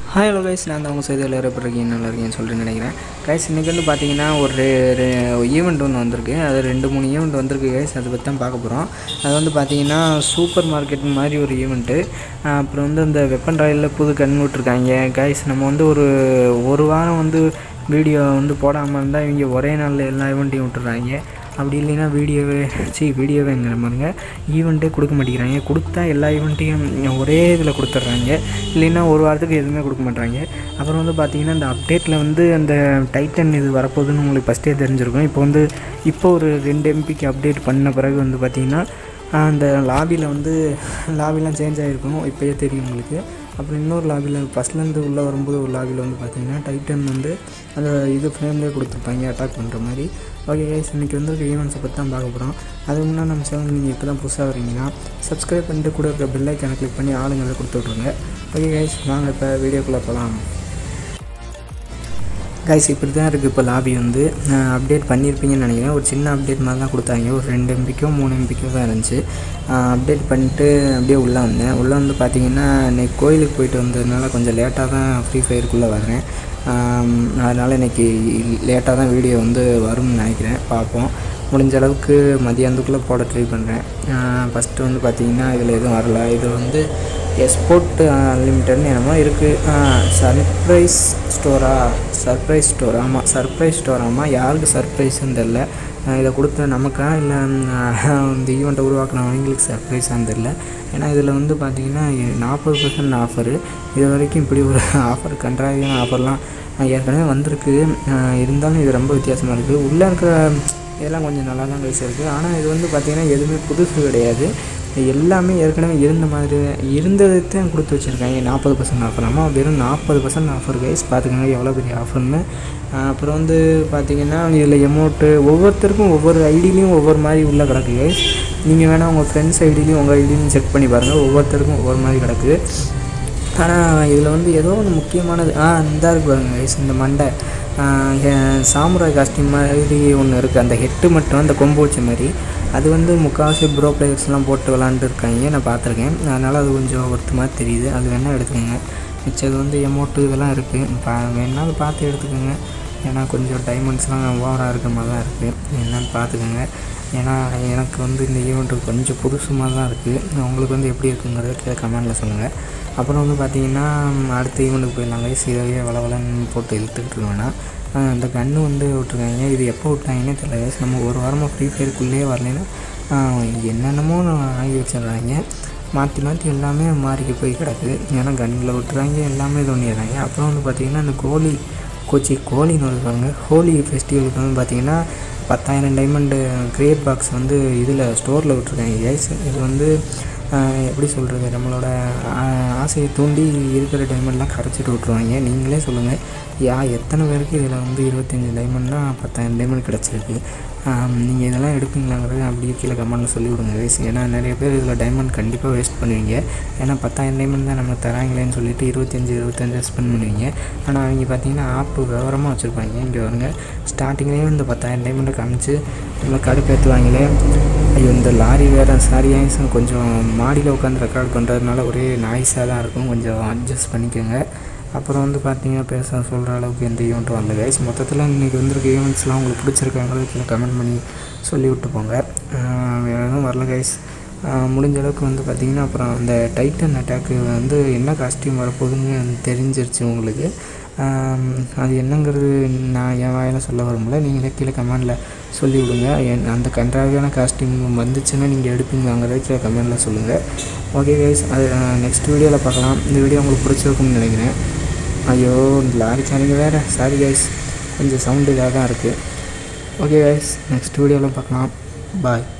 hi hello guys நான் தான் உங்கள் செய்தி எல்லாரும் எப்படி இருக்கீங்க நல்லா இருக்கீங்கன்னு சொல்லிட்டு நினைக்கிறேன் கைஸ் இன்றைக்கி வந்து பார்த்தீங்கன்னா ஒரு ஈவெண்ட் ஒன்று வந்திருக்கு அது ரெண்டு மூணு ஈவெண்ட் வந்திருக்கு கைஸ் அதை பற்றி தான் பார்க்க போகிறோம் அது வந்து பார்த்தீங்கன்னா சூப்பர் மார்க்கெட் மாதிரி ஒரு ஈவெண்ட்டு அப்புறம் வந்து இந்த வெப்பன் ராயலில் புது கண் விட்ருக்காங்க கைஸ் நம்ம வந்து ஒரு ஒரு வாரம் வந்து வீடியோ வந்து போடாமல் இருந்தால் இவங்க ஒரே நாளில் எல்லா ஈவெண்ட்டையும் விட்டுறாங்க அப்படி இல்லைன்னா வீடியோவே சி வீடியோவேங்கிற மாதிரிங்க ஈவெண்ட்டே கொடுக்க மாட்டேங்கிறாங்க கொடுத்தா எல்லா ஈவெண்ட்டையும் ஒரே இதில் கொடுத்துட்றாங்க இல்லைன்னா ஒரு வாரத்துக்கு எதுவுமே கொடுக்க மாட்டாங்க அப்புறம் வந்து பார்த்திங்கன்னா இந்த அப்டேட்டில் வந்து அந்த டைட்டன் இது வரப்போகுதுன்னு உங்களுக்கு ஃபஸ்ட்டே தெரிஞ்சிருக்கும் இப்போ வந்து இப்போ ஒரு ரெண்டு எம்பிக்கு அப்டேட் பண்ண பிறகு வந்து பார்த்திங்கன்னா அந்த லாபியில் வந்து லாபிலாம் சேஞ்ச் ஆகிருக்கும் இப்போயே தெரியும் உங்களுக்கு அப்புறம் இன்னொரு லாபியில் ஃபஸ்ட்லேருந்து உள்ளே வரும்போது ஒரு லாபியில் வந்து பார்த்திங்கன்னா டைட்டன் வந்து அந்த இது ஃப்ரேம்லேயே கொடுத்துருப்பாங்க அட்டாக் பண்ணுற மாதிரி ஓகே கைஸ் இன்றைக்கி வந்து ஈவெண்ட்ஸை பற்றி தான் பார்க்க போகிறோம் அதுக்கு முன்னாடி நம்ம சேனல் நீங்கள் இப்போ தான் புதுசாக வரீங்கன்னா சப்ஸ்கிரைப் பண்ணிட்டு கூட இருக்க பெல் ஐக்கானை கிளிக் பண்ணி ஆளுங்களை கொடுத்து விட்ருங்க ஓகே கைஸ் வாங்க இப்போ வீடியோக்குள்ளே போகலாம் கைஸ் இப்படி தான் இருக்குது இப்போ லாபி வந்து அப்டேட் பண்ணியிருப்பீங்கன்னு நினைக்கிறேன் ஒரு சின்ன அப்டேட் மாதிரி தான் கொடுத்தாங்க ஒரு ரெண்டு எம்பிக்கோ மூணு எம்பிக்கோ தான் இருந்துச்சு அப்டேட் பண்ணிட்டு அப்படியே உள்ளே வந்தேன் உள்ளே வந்து பார்த்தீங்கன்னா இன்றைக்கி கோயிலுக்கு போயிட்டு வந்ததுனால கொஞ்சம் லேட்டாக தான் ஃப்ரீ ஃபயருக்குள்ளே வரேன் அதனால் இன்றைக்கி லேட்டாக தான் வீடியோ வந்து வரும்னு நினைக்கிறேன் பார்ப்போம் முடிஞ்ச அளவுக்கு மதியானத்துக்குள்ளே போட ட்ரை பண்ணுறேன் ஃபஸ்ட்டு வந்து பார்த்திங்கன்னா இதில் எதுவும் வரல இது வந்து எஸ்போர்ட் அன்லிமிட்டட்னு என்னமோ இருக்குது சர்ப்ரைஸ் ஸ்டோரா சர்ப்ரைஸ் ஸ்டோர் ஆமாம் சர்ப்ரைஸ் ஸ்டோர் ஆமாம் யாருக்கு சர்ப்ரைஸ்ன்னு தெரில இதை கொடுத்த நமக்கா இல்லை இந்த ஈவெண்ட்டை உருவாக்குனவங்களுக்கு சர்ப்ரைஸான்னு தெரில ஏன்னா இதில் வந்து பார்த்திங்கன்னா நாற்பது பர்சன்ட் ஆஃபரு இது வரைக்கும் இப்படி ஒரு ஆஃபர் கன்றாவியான ஆஃபர்லாம் ஏற்கனவே வந்திருக்கு இருந்தாலும் இது ரொம்ப வித்தியாசமாக இருக்குது உள்ளே இருக்கிற இதெல்லாம் கொஞ்சம் நல்லா தான் கைஸ் இருக்குது ஆனால் இது வந்து பார்த்திங்கன்னா எதுவுமே புதுசு கிடையாது எல்லாமே ஏற்கனவே இருந்த மாதிரி இருந்ததைத்தான் கொடுத்து வச்சுருக்காங்க நாற்பது பர்சன்ட் ஆஃபர் ஆமாம் வெறும் நாற்பது பர்சன்ட் ஆஃபர் கைஸ் பார்த்துக்கோங்க எவ்வளோ பெரிய ஆஃபர்னு அப்புறம் வந்து பார்த்திங்கன்னா இதில் எமௌண்ட்டு ஒவ்வொருத்தருக்கும் ஒவ்வொரு ஐடிலையும் ஒவ்வொரு மாதிரி உள்ளே கிடக்கு கைஸ் நீங்கள் வேணால் உங்கள் ஃப்ரெண்ட்ஸ் ஐடிலையும் உங்கள் ஐடிலையும் செக் பண்ணி பாருங்கள் ஒவ்வொருத்தருக்கும் ஒவ்வொரு மாதிரி கிடக்கு ஆனால் இதில் வந்து ஏதோ ஒன்று முக்கியமானது ஆ இந்த இருக்கு பாருங்க கைஸ் இந்த மண்டை சாமுராய் காஸ்டியூம் மாதிரி ஒன்று இருக்குது அந்த ஹெட்டு மட்டும் அந்த கொம்பு வச்ச மாதிரி அது வந்து முக்கால்வாசி ப்ரோ பிளேயர்ஸ்லாம் போட்டு விளாண்டு இருக்காங்க நான் பார்த்துருக்கேன் அதனால் அது கொஞ்சம் ஒருத்த மாதிரி தெரியுது அது வேணால் எடுத்துக்கோங்க மிச்சது வந்து எமௌண்ட்டு இதெல்லாம் இருக்குது பா வேணாலும் பார்த்து எடுத்துக்கோங்க ஏன்னா கொஞ்சம் டைமண்ட்ஸ்லாம் ஓவராக இருக்கிற மாதிரி தான் இருக்குது என்னன்னு பார்த்துக்கோங்க ஏன்னா எனக்கு வந்து இந்த ஈவெண்ட்டு கொஞ்சம் புதுசுமாக தான் இருக்குது உங்களுக்கு வந்து எப்படி இருக்குங்கிறத கீழே கமெண்டில் சொல்லுங்கள் அப்புறம் வந்து பார்த்திங்கன்னா அடுத்த ஈவெண்ட்டுக்கு போயிடலாம் கைஸ் இதையே வளவலன்னு போட்டு இழுத்துக்கிட்டு வேணாம் அந்த கன்று வந்து விட்ருக்காங்க இது எப்போ விட்டாங்கன்னே தெரியல கைஸ் நம்ம ஒரு வாரமாக ஃப்ரீ ஃபயருக்குள்ளேயே வரலைன்னா என்னென்னமோ வாங்கி வச்சிடுறாங்க மாற்றி மாற்றி எல்லாமே மாறிக்கு போய் கிடக்கு ஏன்னா கன்னில் விட்டுறாங்க எல்லாமே இது பண்ணிடுறாங்க அப்புறம் வந்து பார்த்திங்கன்னா இந்த கோழி கோச்சி கோழின்னு இருக்காங்க ஹோலி ஃபெஸ்டிவலுக்கு வந்து பார்த்திங்கன்னா பத்தாயிரம் டைமண்டு கிரியேட் பாக்ஸ் வந்து இதில் ஸ்டோரில் விட்ருக்காங்க கைஸ் இது வந்து எப்படி சொல்கிறது நம்மளோட ஆசையை தூண்டி இருக்கிற டைமண்ட்லாம் கரைச்சிட்டு விட்ருவாங்க நீங்களே சொல்லுங்கள் யா எத்தனை பேருக்கு இதில் வந்து இருபத்தஞ்சி டைமண்ட்னா பத்தாயிரம் டைமண்ட் கிடச்சிருக்கு நீங்கள் இதெல்லாம் எடுப்பீங்களாங்கிறது அப்படியே கீழே கமெண்ட்டில் சொல்லி விடுங்க வேஸ் ஏன்னா நிறைய பேர் இதில் டைமண்ட் கண்டிப்பாக வேஸ்ட் பண்ணுவீங்க ஏன்னா பத்தாயிரம் டைமண்ட் தான் நம்ம தராங்களேன்னு சொல்லிட்டு இருபத்தஞ்சி இருபத்தஞ்சு ஸ்பெண்ட் பண்ணுவீங்க ஆனால் அவங்க பார்த்தீங்கன்னா ஆப்பு விவரமாக வச்சுருப்பாங்க இங்கே வருங்க ஸ்டார்டிங்லேயே இந்த பத்தாயிரம் டைமண்ட்டை காமிச்சு நம்ம கடுப்பேற்றுவாங்களே ஐயோ இந்த லாரி வேறு சாரி ஆயிடுச்சு கொஞ்சம் மாடியில் உட்காந்து ரெக்கார்ட் பண்ணுறதுனால ஒரே நாய்ஸாக தான் இருக்கும் கொஞ்சம் அட்ஜஸ்ட் பண்ணிக்கோங்க அப்புறம் வந்து பார்த்தீங்கன்னா பேச சொல்கிற அளவுக்கு எந்த ஈவெண்ட்டும் வரல கைஸ் மொத்தத்தில் இன்றைக்கி வந்திருக்க ஈவெண்ட்ஸ்லாம் உங்களுக்கு பிடிச்சிருக்காங்களோ கீழே கமெண்ட் பண்ணி சொல்லி விட்டு போங்க வேறு எதுவும் வரல கைஸ் முடிஞ்ச அளவுக்கு வந்து பார்த்திங்கன்னா அப்புறம் அந்த டைட்டன் அட்டாக்கு வந்து என்ன காஸ்டியூம் வரப்போகுதுன்னு தெரிஞ்சிருச்சு உங்களுக்கு அது என்னங்கிறது நான் என் வாயில் சொல்ல வரும்ல நீங்களே கீழே கமெண்டில் சொல்லி விடுங்க என் அந்த கன்றாவியான காஸ்டியூம் வந்துச்சுன்னா நீங்கள் எடுப்பீங்களாங்கிறத கீழே கமெண்டில் சொல்லுங்கள் ஓகே கைஸ் அது நெக்ஸ்ட் வீடியோவில் பார்க்கலாம் இந்த வீடியோ உங்களுக்கு பிடிச்சிருக்கும்னு நினைக்கிறேன் ஐயோ இந்த லாரி சாரிங்க வேறு சாரி கைஸ் கொஞ்சம் சவுண்டு இதாக தான் இருக்குது ஓகே கைஸ் நெக்ஸ்ட் வீடியோவில் பார்க்கலாம் பாய்